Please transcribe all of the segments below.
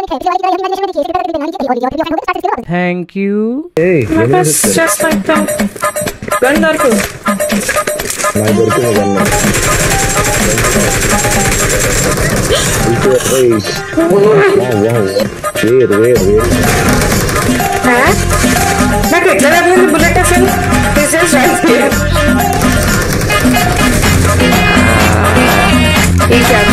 Thank you ఏయ్ just like that gun దొరకు నాకు దొరికింది గన్న వేరు వేరు వేరు నాకు ఎట్లా తగిలింది బుల్లెట్ అసలు దిస్ ఇస్ రైట్ హియర్ ఈ క్యాక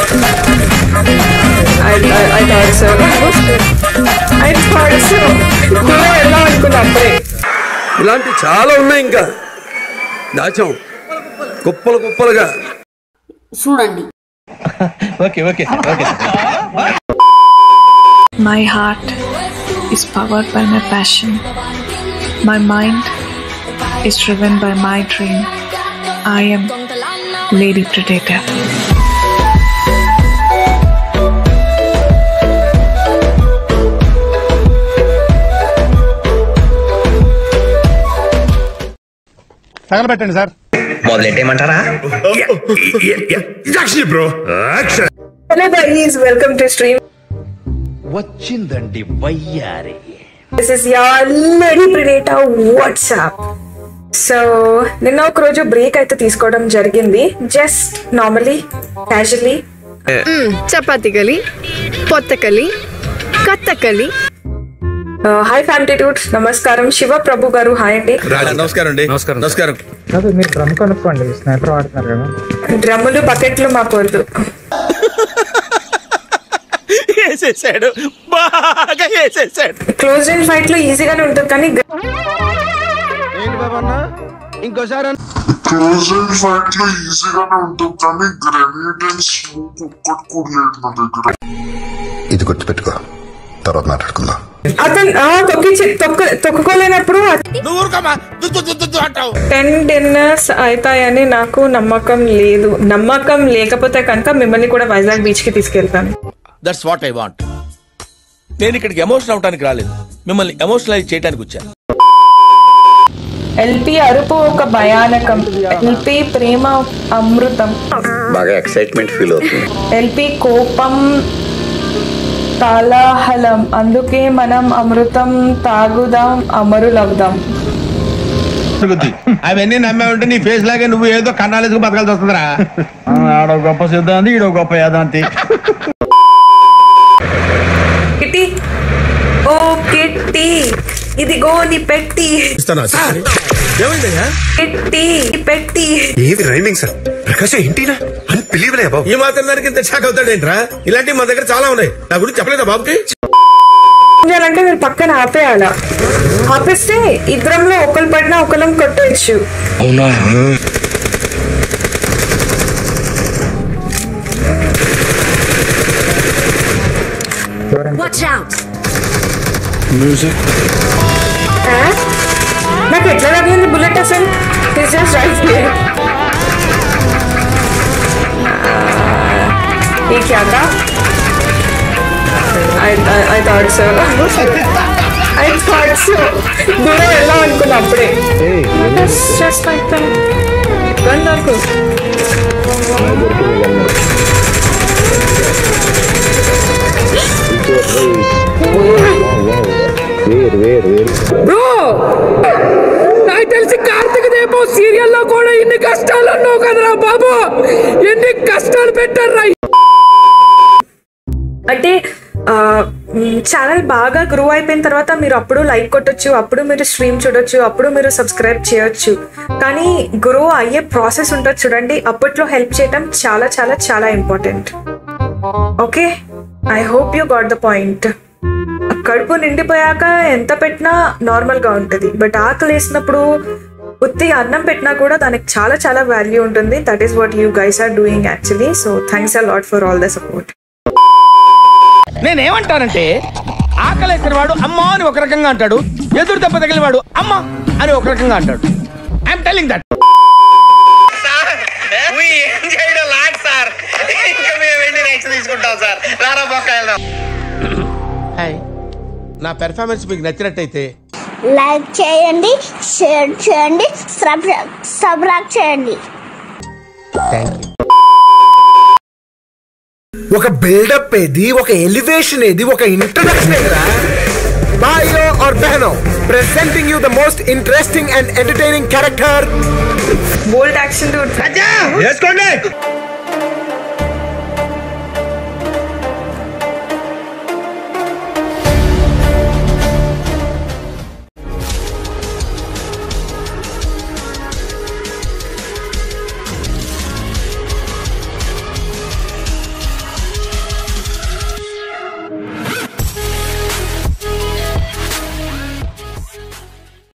I I thought so I thought so దూరం వెళ్దాం అనుకున్నా అప్పుడే ఇలాంటి చాలా ఉన్నాయి ఇంకా దాచాం కుప్పలు కుప్పలుగా చూడండి My heart is powered by my passion. My mind is driven by my dream. I am Lady Predator. తగలబెట్టండి సార్ మొదలెట్టేయమంటారా hello guys welcome to stream వచ్చిందండి వయ్యారి this is your lady predator what's up so నిన్న ఒక రోజు break అయితే తీసుకోవడం జరిగింది జస్ట్ నార్మలీ క్యాజువల్లీ చపాతి కలి పొత్తకలి కత్తకలి హాయ్ ఫ్యామిలీట్యూడ్ నమస్కారం శివ ప్రభు గారు హాయ్ అండి నమస్కారం అండి నమస్కారం నమస్కారం మీరు డ్రమ్ కనుక్కోండి స్నైపర్ వాడుతున్నారు కదా డ్రమ్ములు బకెట్లు మాకు వద్దు వేసేసాడు బాగా వేసేసాడు క్లోజ్ ఇన్ ఫైట్ లో ఈజీగానే ఉంటుంది కానీ ఏంటి బాబన్న ఇంకోసారి క్లోజింగ్ ఫైట్ లో ఈజీగానే ఉంటుంది కానీ గ్రెనేడ్ అండ్ స్మోక్ ఒక్కటి కూడా లేదు నా దగ్గర ఇది గుర్తుపెట్టుకో తర్వాత మాట్లాడుకుందాం అతను ఆ, తొక్కించి తొక్క తొక్కుకోలేనప్పుడు నువ్వు ఊరుకోమా దుద్దు దుద్దు దుద్దు అంటావు టెన్ డిన్నర్స్ అవుతాయని నాకు నమ్మకం లేదు నమ్మకం లేకపోతే కనుక మిమ్మల్ని కూడా వైజాగ్ బీచ్ కి తీసుకెళ్తాను దట్స్ వాట్ ఐ వాంట్ నేను ఇక్కడికి ఎమోషన్ అవడానికి రాలేదు మిమ్మల్ని ఎమోషనలైజ్ చేయడానికి వచ్చాను ఎల్పి అరుపు ఒక భయానకం ఎల్పి ప్రేమ అమృతం బాగా ఎక్సైట్మెంట్ ఫీల్ అవుతుంది ఎల్పి కోపం తాళాహలం అందుకే మనం అమృతం తాగుదాం అమరులవుదాం అవన్నీ నమ్మే ఉంటే నీ ఫేస్ లాగే నువ్వు ఏదో కన్నాలేసుకు బతకాల్సి వస్తుందిరా ఆడో గొప్ప సిద్ధాంతి ఈడో గొప్ప యాదాంతి కిట్టి ఓ కిట్టి ఇదిగో నీ పెట్టి ఏమైందయ్యా కిట్టి పెట్టి ఏది రైమింగ్ సార్ ప్రకాశం ఏంటినా అని పిలివలే బాబు ఈ మాత్రం దానికి ఇంత షాక్ అవుతాడేంట్రా ఇలాంటివి మన దగ్గర చాలా ఉన్నాయి నా గురించి చెప్పలేదా బాబుకి చేయాలంటే మీరు పక్కన ఆపేయాల ఆపేస్తే ఇద్దరంలో ఒకరు పడినా ఒకరం కొట్టవచ్చు వాచ్ అవుట్ ఆ? నాకు ఎట్లా తగిలింది బుల్లెట్ అసలు దిస్ జస్ట్ రైట్ హియర్ ఈ క్యాక I I thought so I thought so దూరం వెళ్దాం అనుకున్నా అప్పుడే ఏయ్ జస్ట్ లైక్ దట్ గన్ దొరకు నాకు దొరికింది గన్న వేరు వేరు వేరు బ్రో నాకు తెలిసి కార్తీక దీపం సీరియల్లో కూడా ఇన్ని కష్టాలు ఉన్నావు కదరా బాబు ఎన్ని కష్టాలు పెట్టారా అంటే ఛానల్ బాగా గ్రో అయిపోయిన తర్వాత మీరు అప్పుడు లైక్ కొట్టొచ్చు అప్పుడు మీరు స్ట్రీమ్ చూడొచ్చు అప్పుడు మీరు సబ్స్క్రైబ్ చేయొచ్చు కానీ గ్రో అయ్యే ప్రాసెస్ ఉంటుంది చూడండి అప్పట్లో హెల్ప్ చేయడం చాలా చాలా చాలా important okay I hope you got the point కడుపు నిండిపోయాక ఎంత పెట్టినా నార్మల్గా ఉంటుంది బట్ ఆకలి వేసినప్పుడు ఉత్తి అన్నం పెట్టినా కూడా దానికి చాలా చాలా వాల్యూ ఉంటుంది that is what you guys are doing actually so thanks a lot for all the support నేనేమంటానంటే ఆకలేసిన వాడు అమ్మ అని ఒక రకంగా అంటాడు ఎదురు దెబ్బ తగిలిన వాడు అమ్మ అని ఒక రకంగా అంటాడు ఐఎమ్ టెలింగ్ దట్ ఏం చేయడం లాట్ సార్ ఇంకా మేము వెళ్ళి నెక్స్ట్ తీసుకుంటాం సార్ రారా బొక్క వెళ్దాం హాయ్ నా పెర్ఫార్మెన్స్ మీకు నచ్చినట్టయితే లైక్ చేయండి షేర్ చేయండి సబ్స్క్రైబ్ చేయండి థ్యాంక్ యూ ఒక బిల్డప్ ఏది ఒక ఎలివేషన్ ఏది ఒక ఇంట్రడక్షన్ ఏదిరా భాయో ఆర్ బహనో presenting you the most interesting and entertaining character bold action వేసుకోండి